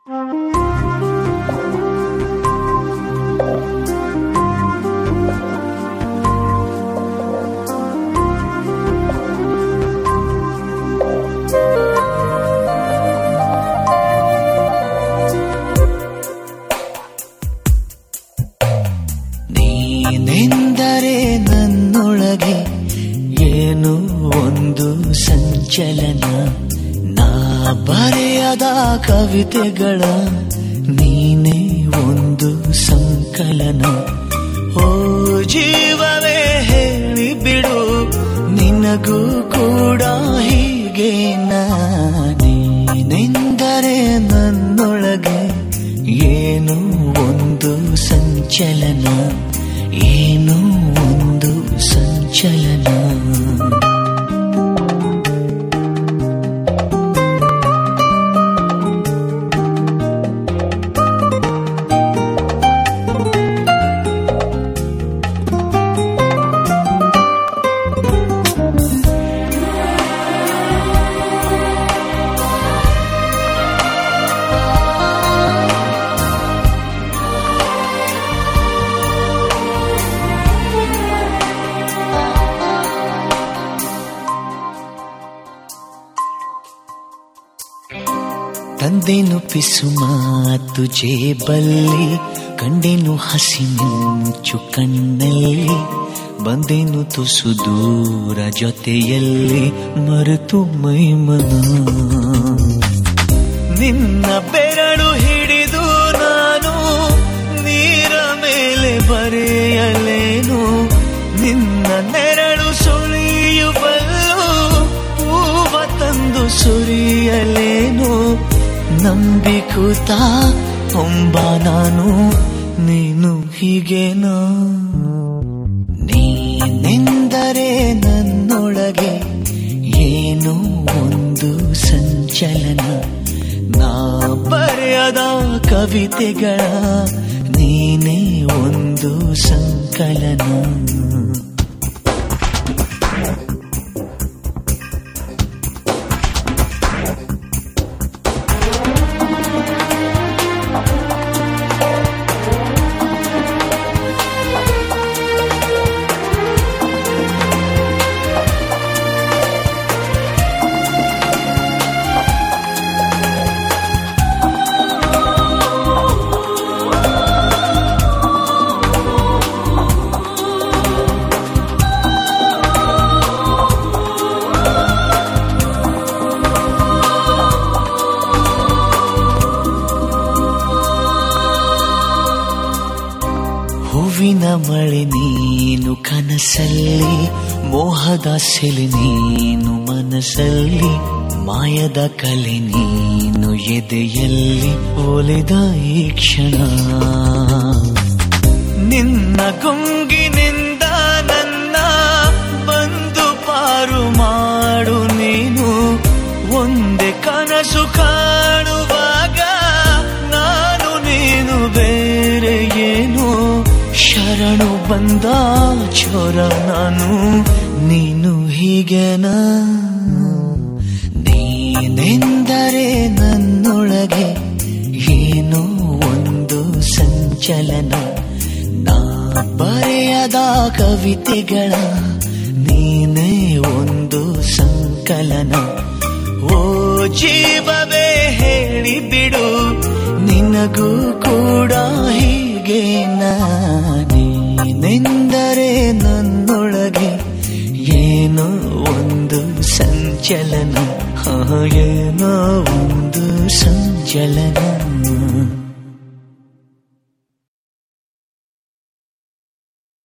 ನೀನೆಂದರೆ ನನ್ನೊಳಗೆ ಏನು ಒಂದು ಸಂಚಲನ ನಾ ಬರೆಯದ ಕವಿತೆಗಳ ನೀನೇ ಒಂದು ಸಂಕಲನ ಓ ಜೀವವೇ ಹೇಳಿ ಬಿಡು ನಿನಗೂ ಕೂಡ ಹೀಗೆ ನೀನೆಂದರೆ ನನ್ನೊಳಗೆ ಏನು ಒಂದು ಸಂಚಲನ ಏನು ಒಂದು ಸಂಚಲನ ತಂದೆನು ಪಿಸು ಮಾತು ಜೇಬಲ್ಲಿ ಕಂಡೆನು ಹಸಿ ಮಿಂಚು ಕಣ್ಣಲ್ಲಿ ಬಂದೆನು ತುಸು ದೂರ ಜೊತೆಯಲ್ಲಿ ಮರೆತು ಮೈಮನ ನಿನ್ನ ಬೆರಳು ಹಿಡಿದು ನಾನು ನೀರ ಮೇಲೆ ಬರೆಯಲೇನು ನಿನ್ನ ನೆರಳು ಸುಳಿಯುವಲ್ಲೂ ಹೂವ ತಂದು ಸುರಿಯಲೇನು ನಂಬಿಕೂತ ಹೊಂಬ ನಾನು ನೀನು ಹೀಗೇನಾ ನೀನೆಂದರೆ ನನ್ನೊಳಗೆ ಏನು ಒಂದು ಸಂಚಲನ ನಾ ಬರೆಯದ ಕವಿತೆಗಳ ನೀನೇ ಒಂದು ಸಂಕಲನ ಹೂವಿನ ಮಳೆ ನೀನು ಕನಸಲ್ಲಿ ಮೋಹದ ಸೆಲೆ ನೀನು ಮನಸ್ಸಲ್ಲಿ ಮಾಯದ ಕಲೆ ನೀನು ಎದೆಯಲ್ಲಿ ಒಲಿದ ಈ ಕ್ಷಣ ನಿನ್ನ ಗುಂಗಿನಿಂದ ನನ್ನ ಬಂದು ಪಾರು ಮಾಡು ನೀನು ಒಂದೇ ಕನಸು ಕಾಣುವಾಗ ನಾನು ನೀನು ಬೇರೆ ಏನು ಶರಣು ಬಂದ ಚೋರ ನಾನು ನೀನು ಹೀಗೆನಾ ನೀನೆಂದರೆ ನನ್ನೊಳಗೆ ಏನೋ ಒಂದು ಸಂಚಲನ ನಾ ಬರೆಯದ ಕವಿತೆಗಳ ನೀನೇ ಒಂದು ಸಂಕಲನ ಓ ಜೀವವೇ ಹೇಳಿ ಬಿಡು ನಿನಗೂ ಕೂಡ ಹೀಗೆ ನೀನೆಂದರೆ ನನ್ನೊಳಗೆ ಏನೋ ಒಂದು ಸಂಚಲನ ಆ, ಏನೋ ಒಂದು ಸಂಚಲನ